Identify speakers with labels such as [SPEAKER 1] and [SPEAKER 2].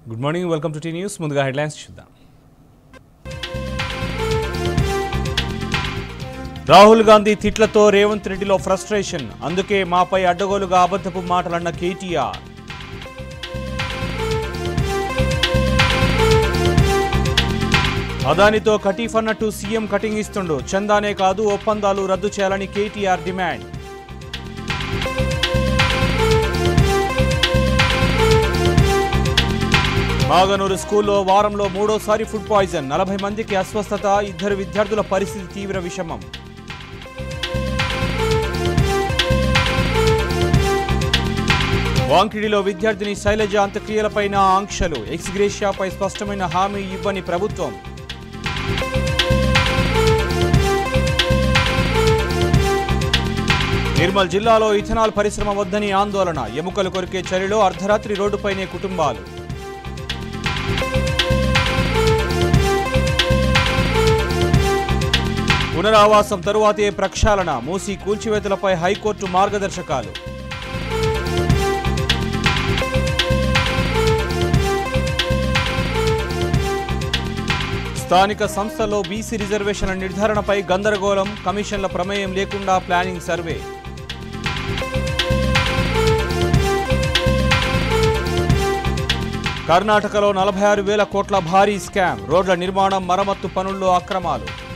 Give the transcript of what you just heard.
[SPEAKER 1] good morning welcome to T news ముందుగా headlines చూద్దాం రాహుల్ గాంధీ తిట్లతో రేవంత్ రెడ్డిలో ఫ్రస్ట్రేషన్ అందుకే మాపై అడ్డగోలుగా అబద్ధపు మాటలన్న కేటీఆర్ అదానితో కటీఫ్ అన్నట్టు సీఎం కటింగ్ ఇస్తుండు చందానే కాదు ఒప్పందాలు రద్దు చేయాలని కేటీఆర్ డిమాండ్ మాగనూరు స్కూల్లో వారంలో మూడోసారి ఫుడ్ పాయిజన్ నలభై మందికి అస్వస్థత ఇద్దరు విద్యార్థుల పరిస్థితి తీవ్ర విషమం వాంకిడిలో విద్యార్థిని శైలజ అంత్యక్రియలపైన ఆంక్షలు ఎక్స్గ్రేషియాపై స్పష్టమైన హామీ ఇవ్వని ప్రభుత్వం నిర్మల్ జిల్లాలో ఇథనాల్ పరిశ్రమ వద్దని ఆందోళన ఎముకలు కొరికే చలిలో అర్ధరాత్రి రోడ్డుపైనే కుటుంబాలు పునరావాసం తరువాతే ప్రక్షాళన మూసి కూల్చివేతలపై హైకోర్టు మార్గదర్శకాలు స్థానిక సంస్థలో బీసీ రిజర్వేషన్ల నిర్ధారణపై గందరగోళం కమిషన్ల ప్రమేయం లేకుండా ప్లానింగ్ సర్వే కర్ణాటకలో నలభై ఆరు వేల కోట్ల భారీ స్కామ్ రోడ్ల నిర్మాణం మరమ్మత్తు పనుల్లో అక్రమాలు